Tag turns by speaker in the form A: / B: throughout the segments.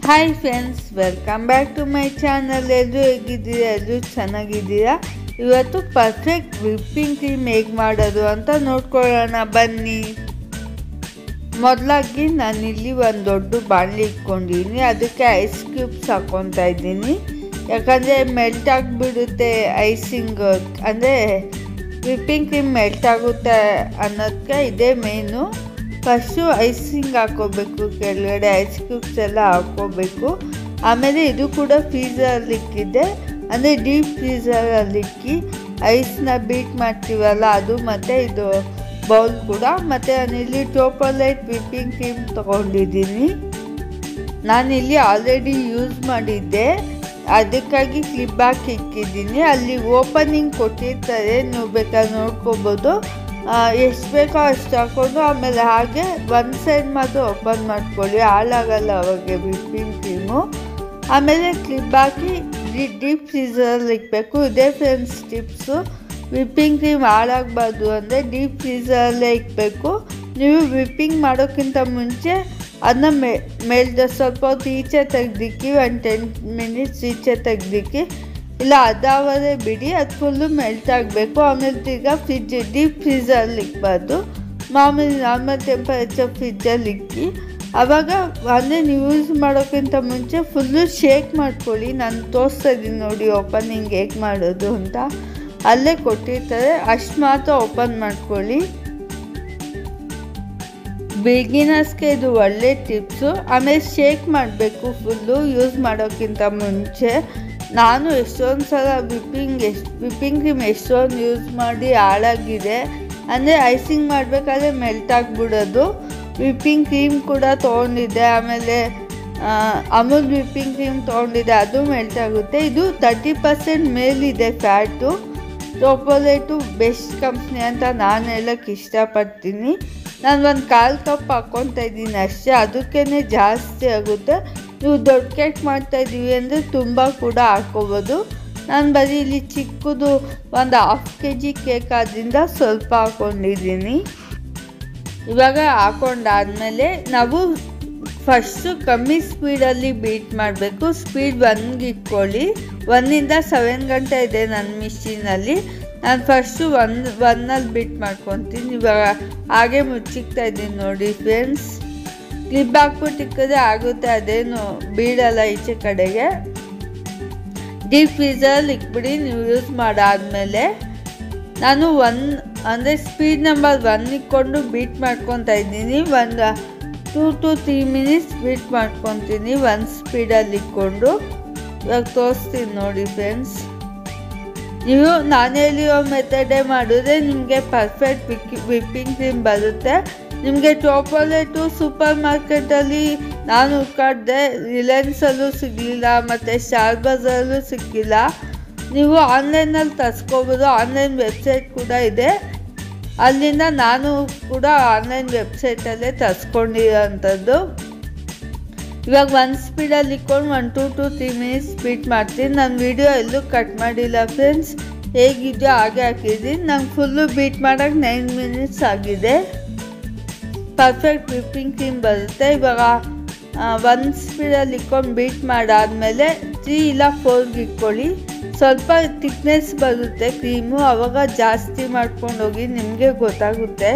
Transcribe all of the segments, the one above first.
A: hi friends welcome back to my channel ಎಲ್ಲರೂ ಹೇಗಿದ್ದೀರಾ ಎಲ್ಲರೂ ಚೆನ್ನಾಗಿದ್ದೀರಾ ಇವತ್ತು ಪರ್ಫೆಕ್ಟ್ ವಿಪ್ಪಿಂಗ್ ಕ್ರೀಮ್ ಹೇಗೆ ಮಾಡೋದು ಅಂತ ನೋಡ್ಕೊಳ್ಳೋಣ ಬನ್ನಿ ಮೊದಲಾಗಿ ನಾನಿಲ್ಲಿ ಒಂದು ದೊಡ್ಡ ಬಾಣಲಿ ಇಟ್ಕೊಂಡಿದ್ದೀನಿ ಅದಕ್ಕೆ ಐಸ್ ಕ್ಯೂಬ್ಸ್ ಹಾಕ್ಕೊತಾ ಇದ್ದೀನಿ ಯಾಕಂದರೆ ಮೆಲ್ಟ್ ಆಗಿಬಿಡುತ್ತೆ ಐಸಿಂಗ್ ಅಂದರೆ ವಿಪ್ಪಿಂಗ್ ಕ್ರೀಮ್ ಮೆಲ್ಟ್ ಆಗುತ್ತೆ ಅನ್ನೋದಕ್ಕೆ ಇದೇ ಮೇನು ಫಸ್ಟು ಐಸಿಂಗ್ ಹಾಕ್ಕೋಬೇಕು ಕೆಳಗಡೆ ಐಸ್ ಕ್ಯೂಬ್ಸ್ ಎಲ್ಲ ಹಾಕ್ಕೋಬೇಕು ಆಮೇಲೆ ಇದು ಕೂಡ ಫ್ರೀಸರಲ್ಲಿ ಇಕ್ಕಿದೆ ಅಂದರೆ ಡೀಪ್ ಫ್ರೀಸರಲ್ಲಿ ಇಕ್ಕಿ ಐಸ್ನ ಬೀಟ್ ಮಾಡ್ತೀವಲ್ಲ ಅದು ಮತ್ತು ಇದು ಬೌಲ್ ಕೂಡ ಮತ್ತು ನಾನಿಲ್ಲಿ ಟೋಪಲೈಟ್ ವಿಪ್ಪಿಂಗ್ ಕ್ರೀಮ್ ತೊಗೊಂಡಿದ್ದೀನಿ ನಾನಿಲ್ಲಿ ಆಲ್ರೆಡಿ ಯೂಸ್ ಮಾಡಿದ್ದೆ ಅದಕ್ಕಾಗಿ ಕ್ಲಿಪ್ ಹಾಕಿ ಇಕ್ಕಿದ್ದೀನಿ ಅಲ್ಲಿ ಓಪನಿಂಗ್ ಕೊಟ್ಟಿರ್ತಾರೆ ನೀವು ಬೇಕಾದ್ರೆ ನೋಡ್ಕೋಬೋದು ಎಷ್ಟು ಬೇಕೋ ಅಷ್ಟು ಹಾಕ್ಕೊಂಡು ಆಮೇಲೆ ಹಾಗೆ ಒಂದು ಸೈಡ್ ಮಾತ್ರ ಓಪನ್ ಮಾಡ್ಕೊಳ್ಳಿ ಹಾಳಾಗಲ್ಲ ಅವಾಗ ವಿಪ್ಪಿಂಗ್ ಕ್ರೀಮು ಆಮೇಲೆ ಕ್ಲಿಪ್ ಹಾಕಿ ಡೀಪ್ ಫ್ರೀಸರಲ್ಲಿ ಇಕ್ಬೇಕು ಇದೇ ಫ್ರೆಂಡ್ಸ್ ಟಿಪ್ಸು ವಿಪ್ಪಿಂಗ್ ಕ್ರೀಮ್ ಹಾಳಾಗಬಾರ್ದು ಅಂದರೆ ಡೀಪ್ ಫ್ರೀಸರಲ್ಲೇ ಇಕ್ಬೇಕು ನೀವು ವಿಪ್ಪಿಂಗ್ ಮಾಡೋಕ್ಕಿಂತ ಮುಂಚೆ ಅದನ್ನ ಮೇ ಮೇಲ್ದ ಸ್ವಲ್ಪ ಹೊತ್ತು ಈಚೆ ತೆಗ್ದಿಕ್ಕಿ ಒಂದು ಟೆನ್ ಮಿನಿಟ್ಸ್ ಈಚೆ ತೆಗ್ದಿಕ್ಕಿ ಇಲ್ಲ ಅದಾವದೇ ಬಿಡಿ ಅದು ಫುಲ್ಲು ಮೆಲ್ಟ್ ಆಗಬೇಕು ಆಮೇಲೆ ತಿರ್ಗಾ ಫ್ರಿಜ್ ಡೀಪ್ ಫ್ರೀಸರಲ್ಲಿ ಇಕ್ಬಾರ್ದು ಮಾಮೂಲಿ ನಾರ್ಮಲ್ ಟೆಂಪರೇಚರ್ ಫ್ರಿಜ್ಜಲ್ಲಿ ಇಕ್ಕಿ ಆವಾಗ ಅಂದರೆ ನೀವು ಯೂಸ್ ಮಾಡೋಕ್ಕಿಂತ ಮುಂಚೆ ಫುಲ್ಲು ಶೇಕ್ ಮಾಡ್ಕೊಳ್ಳಿ ನಾನು ತೋರಿಸ್ತಾ ಇದ್ದೀನಿ ನೋಡಿ ಓಪನಿಂಗ್ ಹೇಗೆ ಮಾಡೋದು ಅಂತ ಅಲ್ಲೇ ಕೊಟ್ಟಿರ್ತಾರೆ ಅಷ್ಟು ಮಾತ್ರ ಓಪನ್ ಮಾಡ್ಕೊಳ್ಳಿ ಬಿಗಿನರ್ಸ್ಗೆ ಇದು ಒಳ್ಳೆ ಟಿಪ್ಸು ಆಮೇಲೆ ಶೇಕ್ ಮಾಡಬೇಕು ಫುಲ್ಲು ಯೂಸ್ ಮಾಡೋಕ್ಕಿಂತ ಮುಂಚೆ ನಾನು ಎಷ್ಟೊಂದು ಸಲ ವಿಪ್ಪಿಂಗ್ ಎಷ್ಟು ವಿಪ್ಪಿಂಗ್ ಕ್ರೀಮ್ ಎಷ್ಟೊಂದು ಯೂಸ್ ಮಾಡಿ ಹಾಳಾಗಿದೆ ಅಂದರೆ ಐಸಿಂಗ್ ಮಾಡಬೇಕಾದ್ರೆ ಮೆಲ್ಟ್ ಆಗಿಬಿಡೋದು ವಿಪ್ಪಿಂಗ್ ಕ್ರೀಮ್ ಕೂಡ ತೊಗೊಂಡಿದ್ದೆ ಆಮೇಲೆ ಅಮೂಲ್ ವಿಪ್ಪಿಂಗ್ ಕ್ರೀಮ್ ತೊಗೊಂಡಿದ್ದೆ ಅದು ಮೆಲ್ಟ್ ಆಗುತ್ತೆ ಇದು ತರ್ಟಿ ಪರ್ಸೆಂಟ್ ಮೇಲಿದೆ ಫ್ಯಾಟು ಟೋಪೋಲೇಟು ಬೆಸ್ಟ್ ಕಂಪ್ನಿ ಅಂತ ನಾನು ಹೇಳೋಕ್ಕೆ ಇಷ್ಟಪಡ್ತೀನಿ ನಾನು ಒಂದು ಕಾಲು ಕಪ್ ಹಾಕ್ಕೊತಾ ಇದ್ದೀನಿ ಅಷ್ಟೇ ಅದಕ್ಕೇ ಜಾಸ್ತಿ ಆಗುತ್ತೆ ನೀವು ದೊಡ್ಡ ಕೇಕ್ ಮಾಡ್ತಾಯಿದ್ದೀವಿ ಅಂದರೆ ತುಂಬ ಕೂಡ ಹಾಕ್ಕೋಬೋದು ನಾನು ಬರೀ ಇಲ್ಲಿ ಚಿಕ್ಕದು ಒಂದು ಹಾಫ್ ಕೆ ಜಿ ಕೇಕ್ ಆದ್ದರಿಂದ ಸ್ವಲ್ಪ ಹಾಕ್ಕೊಂಡಿದ್ದೀನಿ ಇವಾಗ ಹಾಕೊಂಡಾದ್ಮೇಲೆ ನಾವು ಫಸ್ಟು ಕಮ್ಮಿ ಸ್ಪೀಡಲ್ಲಿ ಬೀಟ್ ಮಾಡಬೇಕು ಸ್ಪೀಡ್ ಒನ್ಗೆ ಇಟ್ಕೊಳ್ಳಿ ಒನ್ನಿಂದ ಸೆವೆನ್ ಗಂಟೆ ಇದೆ ನನ್ನ ಮಿಷಿನಲ್ಲಿ ನಾನು ಫಸ್ಟು ಒನ್ ಒನ್ನಲ್ಲಿ ಬೀಟ್ ಮಾಡ್ಕೊತೀನಿ ಇವಾಗ ಹಾಗೆ ಮುಚ್ಚಿಕ್ತಾ ಇದ್ದೀನಿ ನೋಡಿ ಫ್ರೆಂಡ್ಸ್ ಕ್ಲಿಪ್ ಹಾಕ್ಬಿಟ್ಟು ಇಕ್ಕಿದ್ರೆ ಆಗುತ್ತೆ ಅದೇನು ಬೀಡಲ್ಲ ಈಚೆ ಕಡೆಗೆ ಡೀಪ್ ಫ್ರೀಸರಲ್ಲಿ ಇಕ್ಬಿಡಿ ನೀವು ಯೂಸ್ ಮಾಡಾದಮೇಲೆ ನಾನು ಒನ್ ಅಂದರೆ ಸ್ಪೀಡ್ ನಂಬರ್ ಒನ್ ಇಕ್ಕೊಂಡು ಬೀಟ್ ಮಾಡ್ಕೊತಾ ಇದ್ದೀನಿ ಒಂದು two to three minutes beat ಮಾಡ್ಕೊತೀನಿ ಒಂದು ಸ್ಪೀಡಲ್ಲಿ ಇಕ್ಕೊಂಡು ಇವಾಗ ತೋರಿಸ್ತೀನಿ ನೋಡಿ ಫ್ರೆಂಡ್ಸ್ ನೀವು ನಾನು ಹೇಳಿರೋ ಮೆಥಡೇ ಮಾಡಿದ್ರೆ ನಿಮಗೆ ಪರ್ಫೆಕ್ಟ್ ವಿಕ್ಕಿ ವಿಪ್ಪಿಂಗ್ ಕ್ರೀಮ್ ಬರುತ್ತೆ ನಿಮಗೆ ಟೋಪೋಲೇಟು ಸೂಪರ್ ಮಾರ್ಕೆಟಲ್ಲಿ ನಾನು ಹುಡ್ಕಾಡ್ದೆ ರಿಲಯನ್ಸಲ್ಲೂ ಸಿಗಲಿಲ್ಲ ಮತ್ತು ಸ್ಟಾರ್ ಬಜಾರಲ್ಲೂ ಸಿಕ್ಕಿಲ್ಲ ನೀವು ಆನ್ಲೈನಲ್ಲಿ ತರಿಸ್ಕೋಬೋದು ಆನ್ಲೈನ್ ವೆಬ್ಸೈಟ್ ಕೂಡ ಇದೆ ಅಲ್ಲಿಂದ ನಾನು ಕೂಡ ಆನ್ಲೈನ್ ವೆಬ್ಸೈಟಲ್ಲೇ ತರಿಸ್ಕೊಂಡಿರೋಂಥದ್ದು ಇವಾಗ ಒಂದು ಸ್ಪೀಡಲ್ಲಿ ಇಕ್ಕೊಂಡು one to two three minutes beat ಮಾಡ್ತೀನಿ ನನ್ನ ವೀಡಿಯೋ ಎಲ್ಲೂ ಕಟ್ ಮಾಡಿಲ್ಲ ಫ್ರೆಂಡ್ಸ್ ಹೇಗಿದೆಯೋ ಹಾಗೆ ಹಾಕಿದ್ದೀನಿ ನಂಗೆ ಫುಲ್ಲು ಬೀಟ್ ಮಾಡೋಕ್ಕೆ ನೈನ್ ಮಿನಿಟ್ಸ್ ಆಗಿದೆ ಪರ್ಫೆಕ್ಟ್ ವಿಪ್ಪಿಂಗ್ ಕ್ರೀಮ್ ಬರುತ್ತೆ ಇವಾಗ ಒಂದು ಸ್ಪೀಡಲ್ಲಿ ಇಕ್ಕೊಂಡು ಬೀಟ್ ಮಾಡಾದಮೇಲೆ ತ್ರೀ ಇಲ್ಲ ಫೋರ್ಗೆ ಇಟ್ಕೊಳ್ಳಿ ಸ್ವಲ್ಪ ತಿಕ್ನೆಸ್ ಬರುತ್ತೆ ಕ್ರೀಮು ಆವಾಗ ಜಾಸ್ತಿ ಮಾಡ್ಕೊಂಡು ಹೋಗಿ ನಿಮಗೆ ಗೊತ್ತಾಗುತ್ತೆ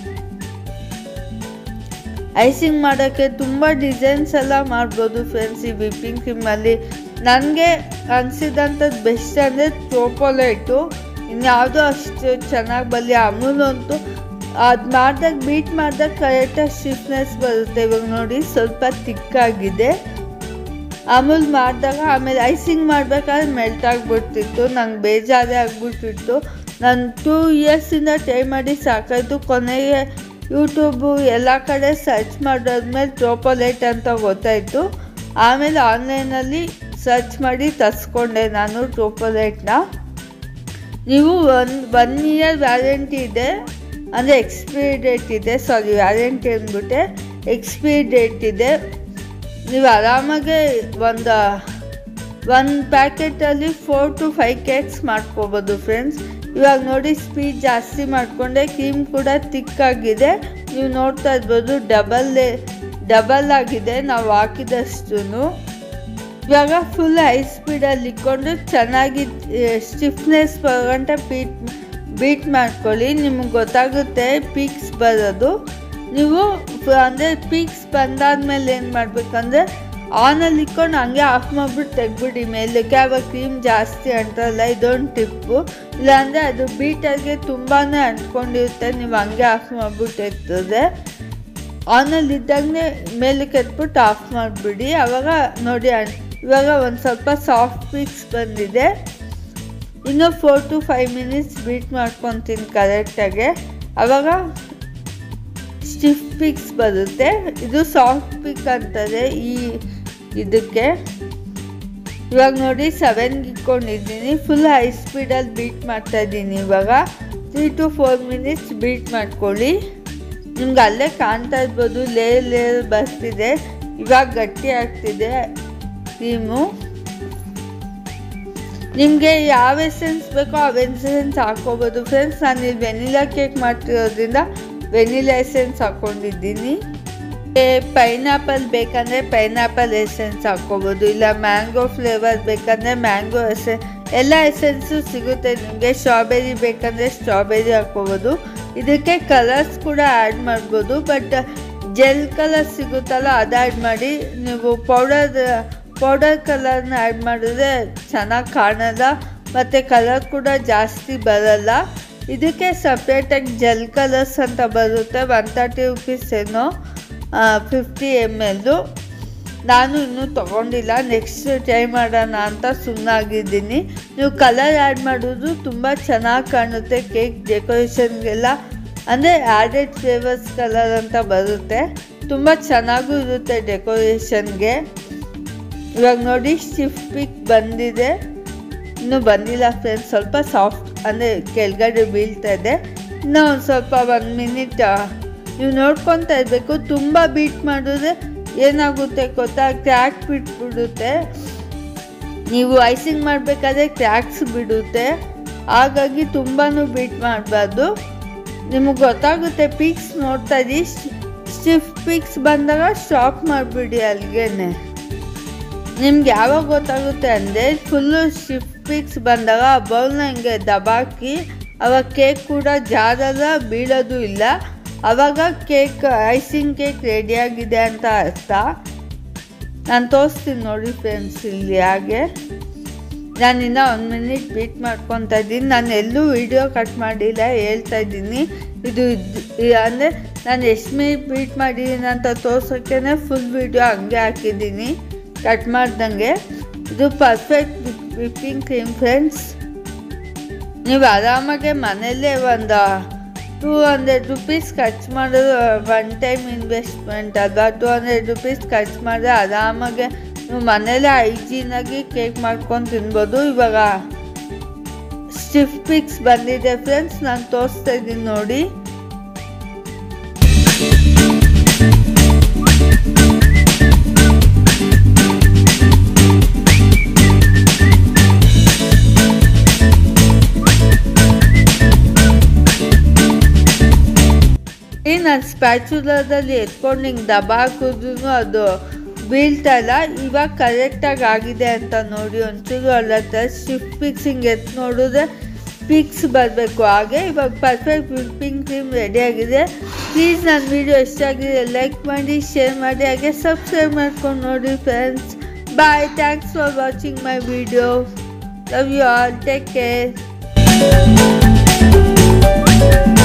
A: ಐಸಿಂಗ್ ಮಾಡೋಕ್ಕೆ ತುಂಬ ಡಿಸೈನ್ಸ್ ಎಲ್ಲ ಮಾಡ್ಬೋದು ಫ್ರೆಂಡ್ಸ್ ಈ ವಿಪ್ಪಿಂಗ್ ಕ್ರೀಮಲ್ಲಿ ನನಗೆ ಅನಿಸಿದಂಥದ್ದು ಬೆಸ್ಟ್ ಅಂದರೆ ಚೋಕೊಲೇಟು ಇನ್ಯಾವುದೋ ಅಷ್ಟು ಚೆನ್ನಾಗಿ ಬರಲಿ ಅಮೂಲ್ ಅಂತೂ ಅದು ಮಾಡಿದಾಗ ಬೀಟ್ ಮಾಡಿದಾಗ ಕರೆಕ್ಟಾಗಿ ಸ್ಟಿಫ್ನೆಸ್ ಬರುತ್ತೆ ಇವಾಗ ನೋಡಿ ಸ್ವಲ್ಪ ತಿಕ್ಕಾಗಿದೆ ಅಮೂಲ್ ಮಾಡಿದಾಗ ಆಮೇಲೆ ಐಸಿಂಗ್ ಮಾಡಬೇಕಾದ್ರೆ ಮೆಲ್ಟ್ ಆಗಿಬಿಡ್ತಿತ್ತು ನಂಗೆ ಬೇಜಾರೇ ಆಗಿಬಿಟ್ಟಿತ್ತು ನಾನು ಟೂ ಇಯರ್ಸಿಂದ ಟ್ರೈ ಮಾಡಿ ಸಾಕಾಯಿತು ಕೊನೆಗೆ ಯೂಟ್ಯೂಬು ಎಲ್ಲ ಕಡೆ ಸರ್ಚ್ ಮಾಡೋದ್ಮೇಲೆ ಟ್ರೋಪೋಲೈಟ್ ಅಂತ ಗೊತ್ತಾಯಿತು ಆಮೇಲೆ ಆನ್ಲೈನಲ್ಲಿ ಸರ್ಚ್ ಮಾಡಿ ತರಿಸ್ಕೊಂಡೆ ನಾನು ಟ್ರೋಪೋಲೈಟ್ನ ನೀವು ಒನ್ ಒನ್ ಇಯರ್ ವ್ಯಾರಂಟಿ ಇದೆ ಅಂದರೆ ಎಕ್ಸ್ಪೈರಿ ಡೇಟ್ ಇದೆ ಸಾರಿ ವ್ಯಾರಂಟಿ ಅಂದ್ಬಿಟ್ಟೆ ಎಕ್ಸ್ಪೈರಿ ಡೇಟ್ ಇದೆ ನೀವು ಆರಾಮಾಗೆ ಒಂದು ಒಂದು ಪ್ಯಾಕೆಟಲ್ಲಿ ಫೋರ್ ಟು ಫೈವ್ ಕೇಕ್ಸ್ ಮಾಡ್ಕೋಬೋದು ಫ್ರೆಂಡ್ಸ್ ಇವಾಗ ನೋಡಿ ಸ್ಪೀಡ್ ಜಾಸ್ತಿ ಮಾಡಿಕೊಂಡೆ ಕ್ರೀಮ್ ಕೂಡ ತಿಕ್ಕಾಗಿದೆ ನೀವು ನೋಡ್ತಾ ಇರ್ಬೋದು ಡಬಲ್ ಡಬಲ್ ಆಗಿದೆ ನಾವು ಹಾಕಿದಷ್ಟು ಇವಾಗ ಫುಲ್ ಹೈ ಸ್ಪೀಡಲ್ಲಿ ಇಟ್ಕೊಂಡು ಚೆನ್ನಾಗಿ ಸ್ಟಿಫ್ನೆಸ್ ಬರೋಗಂಟ ಬೀಟ್ ಬೀಟ್ ಮಾಡ್ಕೊಳ್ಳಿ ನಿಮಗೆ ಗೊತ್ತಾಗುತ್ತೆ ಪೀಕ್ಸ್ ಬರೋದು ನೀವು ಅಂದರೆ ಪೀಕ್ಸ್ ಬಂದಾದ್ಮೇಲೆ ಏನು ಮಾಡಬೇಕಂದ್ರೆ ಆನಲ್ಲಿ ಇಟ್ಕೊಂಡು ಹಂಗೆ ಆಫ್ ಮಾಡಿಬಿಟ್ಟು ತೆಗ್ಬಿಡಿ ಮೇಲಕ್ಕೆ ಆವಾಗ ಕ್ರೀಮ್ ಜಾಸ್ತಿ ಅಂಟಲ್ಲ ಇದೊಂದು ಟಿಪ್ಪು ಇಲ್ಲಾಂದರೆ ಅದು ಬೀಟಾಗೆ ತುಂಬಾ ಅಂಟ್ಕೊಂಡಿರುತ್ತೆ ನೀವು ಹಂಗೆ ಆಫ್ ಮಾಡಿಬಿಟ್ಟು ಇರ್ತದೆ ಆನಲ್ಲಿ ಇದ್ದಂಗೆ ಮೇಲಕ್ಕೆ ಎತ್ಬಿಟ್ಟು ಆಫ್ ಮಾಡಿಬಿಡಿ ಆವಾಗ ನೋಡಿ ಇವಾಗ ಒಂದು ಸ್ವಲ್ಪ ಸಾಫ್ಟ್ ಪೀಕ್ಸ್ ಬಂದಿದೆ ಇನ್ನು four to five minutes beat ಮಾಡ್ಕೊತೀನಿ ಕರೆಕ್ಟಾಗೆ ಆವಾಗ ಸ್ಟಿಫ್ ಪಿಕ್ಸ್ ಬರುತ್ತೆ ಇದು ಸಾಫ್ಟ್ ಪಿಕ್ ಅಂತಾರೆ ಈ ಇದಕ್ಕೆ ಇವಾಗ ನೋಡಿ ಸೆವೆನ್ಗೆ ಇಟ್ಕೊಂಡಿದ್ದೀನಿ ಫುಲ್ ಹೈ ಸ್ಪೀಡಲ್ಲಿ ಬೀಟ್ ಮಾಡ್ತಾ ಇದ್ದೀನಿ ಇವಾಗ three to four minutes beat ಮಾಡ್ಕೊಳ್ಳಿ ನಿಮ್ಗೆ ಅಲ್ಲೇ ಕಾಣ್ತಾ ಇರ್ಬೋದು ಲೇಯರ್ ಲೇಯರ್ ಬರ್ತಿದೆ ಇವಾಗ ಗಟ್ಟಿ ಆಗ್ತಿದೆ ಕ್ರೀಮು ನಿಮಗೆ ಯಾವ ಎಸೆನ್ಸ್ ಬೇಕೋ ಆ ಎಸೆನ್ಸ್ ಹಾಕೋಬೋದು ಫ್ರೆಂಡ್ಸ್ ನಾನು ಇಲ್ಲಿ ವೆನಿಲಾ ಕೇಕ್ ಮಾಡ್ತಿರೋದ್ರಿಂದ ವೆನಿಲಾ ಎಸೆನ್ಸ್ ಹಾಕ್ಕೊಂಡಿದ್ದೀನಿ ಪೈನಾಪಲ್ ಬೇಕಂದರೆ ಪೈನಾಪಲ್ ಎಸೆನ್ಸ್ ಹಾಕ್ಕೋಬೋದು ಇಲ್ಲ ಮ್ಯಾಂಗೋ ಫ್ಲೇವರ್ ಬೇಕಂದರೆ ಮ್ಯಾಂಗೋ ಎಸೆ ಎಲ್ಲ ಎಸೆನ್ಸು ಸಿಗುತ್ತೆ ನಿಮಗೆ ಸ್ಟ್ರಾಬೆರಿ ಬೇಕಂದರೆ ಸ್ಟ್ರಾಬೆರಿ ಹಾಕ್ಕೋಬೋದು ಇದಕ್ಕೆ ಕಲರ್ಸ್ ಕೂಡ ಆ್ಯಡ್ ಮಾಡ್ಬೋದು ಬಟ್ ಜೆಲ್ ಕಲರ್ ಸಿಗುತ್ತಲ್ಲ ಅದು ಆ್ಯಡ್ ಮಾಡಿ ನೀವು ಪೌಡರ್ ಪೌಡರ್ ಕಲರ್ನ ಆ್ಯಡ್ ಮಾಡಿದ್ರೆ ಚೆನ್ನಾಗಿ ಕಾಣಲ್ಲ ಮತ್ತು ಕಲರ್ ಕೂಡ ಜಾಸ್ತಿ ಬರಲ್ಲ ಇದಕ್ಕೆ ಸಪ್ರೇಟಾಗಿ ಜೆಲ್ ಕಲರ್ಸ್ ಅಂತ ಬರುತ್ತೆ ಒನ್ ತರ್ಟಿ ರುಪೀಸ್ ಏನೋ ಫಿಫ್ಟಿ ಎಮ್ ಎಲ್ದು ನಾನು ಇನ್ನೂ ತೊಗೊಂಡಿಲ್ಲ ನೆಕ್ಸ್ಟ್ ಟ್ರೈ ಮಾಡೋಣ ಅಂತ ಸುಮ್ಮನಾಗಿದ್ದೀನಿ ನೀವು ಕಲರ್ ಆ್ಯಡ್ ಮಾಡೋದು ತುಂಬ ಚೆನ್ನಾಗಿ ಕಾಣುತ್ತೆ ಕೇಕ್ ಡೆಕೋರೇಷನ್ಗೆಲ್ಲ ಅಂದರೆ ಆ್ಯಡೆಡ್ ಫ್ಲೇವರ್ಸ್ ಕಲರ್ ಅಂತ ಬರುತ್ತೆ ತುಂಬ ಚೆನ್ನಾಗೂ ಇರುತ್ತೆ ಡೆಕೋರೇಷನ್ಗೆ ಇವಾಗ ನೋಡಿ ಸ್ಟಿಫ್ ಪಿಕ್ ಬಂದಿದೆ ಇನ್ನೂ ಬಂದಿಲ್ಲ ಫ್ರೆಂಡ್ಸ್ ಸ್ವಲ್ಪ ಸಾಫ್ಟ್ ಅಂದರೆ ಕೆಳಗಡೆ ಬೀಳ್ತಾ ಇದೆ ಇನ್ನೂ ಒಂದು ಸ್ವಲ್ಪ ಒಂದು ಮಿನಿಟ್ ನೀವು ನೋಡ್ಕೊತಾ ಇರಬೇಕು ತುಂಬ ಬೀಟ್ ಮಾಡಿದ್ರೆ ಏನಾಗುತ್ತೆ ಗೊತ್ತಾ ಕ್ರ್ಯಾಕ್ ಬಿಟ್ಬಿಡುತ್ತೆ ನೀವು ಐಸಿಂಗ್ ಮಾಡಬೇಕಾದ್ರೆ ಕ್ರ್ಯಾಕ್ಸ್ ಬಿಡುತ್ತೆ ಹಾಗಾಗಿ ತುಂಬಾ ಬೀಟ್ ಮಾಡಬಾರ್ದು ನಿಮಗೆ ಗೊತ್ತಾಗುತ್ತೆ ಪೀಕ್ಸ್ ನೋಡ್ತಾ ಇದ್ದೀವಿ ಸ್ಟಿಫ್ ಪೀಕ್ಸ್ ಬಂದಾಗ ಸ್ಟಾಪ್ ಮಾಡಿಬಿಡಿ ಅಲ್ಲಿಗೆ ನಿಮ್ಗೆ ಯಾವಾಗ ಗೊತ್ತಾಗುತ್ತೆ ಅಂದರೆ ಫುಲ್ಲು ಸ್ಟಿಫ್ ಪೀಕ್ಸ್ ಬಂದಾಗ ಆ ಬೌಲ್ನ ಹಿಂಗೆ ದಬಾಕಿ ಅವಾಗ ಕೇಕ್ ಕೂಡ ಜಾರಲ್ಲ ಬೀಳೋದು ಇಲ್ಲ ಆವಾಗ ಕೇಕ್ ಐಸಿಂಗ್ ಕೇಕ್ ರೆಡಿಯಾಗಿದೆ ಅಂತ ಅರ್ಥ ನಾನು ತೋರಿಸ್ತೀನಿ ನೋಡಿ ಫ್ರೆಂಡ್ಸ್ ಇಲ್ಲಿ ಹಾಗೆ ನಾನಿನ್ನ ಒಂದು ಮಿನಿಟ್ ಬೀಟ್ ಮಾಡ್ಕೊತಾ ಇದ್ದೀನಿ ನಾನು ಎಲ್ಲೂ ವಿಡಿಯೋ ಕಟ್ ಮಾಡಿಲ್ಲ ಹೇಳ್ತಾ ಇದ್ದೀನಿ ಇದು ಅಂದರೆ ನಾನು ಎಷ್ಟು ಮಿನಿಟ್ ಬೀಟ್ ಮಾಡಿದ್ದೀನಿ ಅಂತ ತೋರ್ಸೋಕ್ಕೇ ಫುಲ್ ವಿಡಿಯೋ ಹಂಗೆ ಹಾಕಿದ್ದೀನಿ ಕಟ್ ಮಾಡ್ದಂಗೆ ಇದು ಪರ್ಫೆಕ್ಟ್ ವಿಪ್ಪಿಂಗ್ ಕ್ರೀಮ್ ಫ್ರೆಂಡ್ಸ್ ನೀವು ಆರಾಮಾಗೆ ಮನೆಯಲ್ಲೇ ಒಂದು ಟೂ ಹಂಡ್ರೆಡ್ ರುಪೀಸ್ ಖರ್ಚು ಮಾಡೋದು ಒನ್ ಟೈಮ್ ಇನ್ವೆಸ್ಟ್ಮೆಂಟ್ ಅಲ್ವಾ ಟೂ ಹಂಡ್ರೆಡ್ ರುಪೀಸ್ ಖರ್ಚು ಮಾಡಿದ್ರೆ ಆರಾಮಾಗೆ ನೀವು ಮನೇಲೆ ಹೈಜೀನಾಗಿ ಕೇಕ್ ಮಾಡ್ಕೊಂಡು ತಿನ್ಬೋದು ಇವಾಗ ಸ್ಟಿಫ್ ಪಿಕ್ಸ್ ಬಂದಿದೆ ಫ್ರೆಂಡ್ಸ್ ನಾನು ತೋರಿಸ್ತಾ ಇದ್ದೀನಿ ನೋಡಿ ನಾನು ಸ್ಪ್ಯಾಚುಲದಲ್ಲಿ ಎತ್ಕೊಂಡು ಹಿಂಗೆ ದಬ ಹಾಕಿದ್ರು ಅದು ಬೀಳ್ತಾ ಇಲ್ಲ ಇವಾಗ ಕರೆಕ್ಟಾಗಿ ಆಗಿದೆ ಅಂತ ನೋಡಿ ಒಂಚೂರು ಅಲ್ಲತ್ತ ಸ್ಟಿಫ್ ಪಿಕ್ಸ್ ಹಿಂಗೆ ಎತ್ತು ನೋಡಿದ್ರೆ ಪಿಕ್ಸ್ ಬರಬೇಕು ಹಾಗೆ ಇವಾಗ ಪರ್ಫೆಕ್ಟ್ ವಿಪ್ಪಿಂಗ್ ಕ್ರೀಮ್ ರೆಡಿಯಾಗಿದೆ ಪ್ಲೀಸ್ ನನ್ನ ವೀಡಿಯೋ ಇಷ್ಟ ಆಗಿದೆ ಲೈಕ್ ಮಾಡಿ ಶೇರ್ ಮಾಡಿ ಹಾಗೆ ಸಬ್ಸ್ಕ್ರೈಬ್ ಮಾಡ್ಕೊಂಡು ನೋಡಿ friends bye thanks for watching my video love you all take care